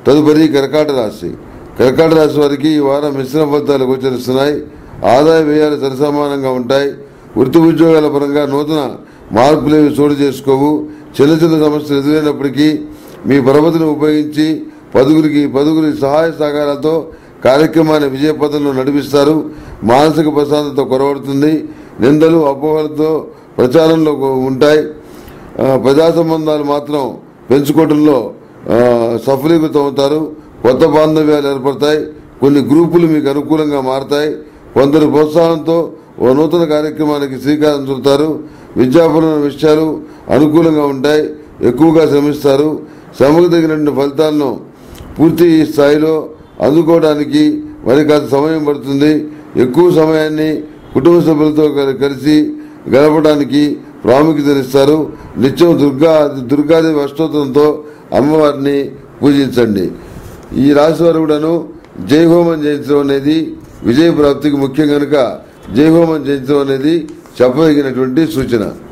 తదుపరి కర్కాట రాశి కర్కాట రాశి వారికి ఈ వారం మిశ్రమ ఫలితాలు గోచరిస్తున్నాయి ఆదాయ వ్యయాలు సరిసమానంగా ఉంటాయి వృత్తి ఉద్యోగాల పరంగా నూతన మార్పులేవి చోటు చేసుకోవు చిన్న చిన్న సమస్యలు ఎదురైనప్పటికీ మీ పరపతిని ఉపయోగించి పదుగురికి పదుగురి సహాయ సహకారాలతో కార్యక్రమాన్ని విజయపథంలో నడిపిస్తారు మానసిక ప్రశాంతత కొరవడుతుంది నిందలు అపోహలతో ప్రచారంలో ఉంటాయి ఆ, ప్రజా సంబంధాలు మాత్రం పెంచుకోవడంలో ఆ, సఫలీకృతం అవుతారు కొత్త బాంధవ్యాలు ఏర్పడతాయి కొన్ని గ్రూపులు మీకు అనుకూలంగా మారతాయి కొందరు ప్రోత్సాహంతో ఓ నూతన కార్యక్రమానికి శ్రీకారం చుడతారు విద్యాపరమైన విషయాలు అనుకూలంగా ఉంటాయి ఎక్కువగా శ్రమిస్తారు శ్రమకు తగినటువంటి ఫలితాలను పూర్తి స్థాయిలో అందుకోవడానికి మరి కాస్త సమయం పడుతుంది ఎక్కువ సమయాన్ని కుటుంబ సభ్యులతో కలి- కలిసి గడపడానికి ప్రాముఖ్యతనిస్తారు నిత్యం దుర్గా దుర్గాదేవి అష్టోత్తరంతో అమ్మవారిని పూజించండి ఈ రాశి వారు కూడాను జయహోమం చేయించడం అనేది విజయ ప్రాప్తికి ముఖ్యం కనుక జయహోమం చేయించడం అనేది చెప్పదగినటువంటి సూచన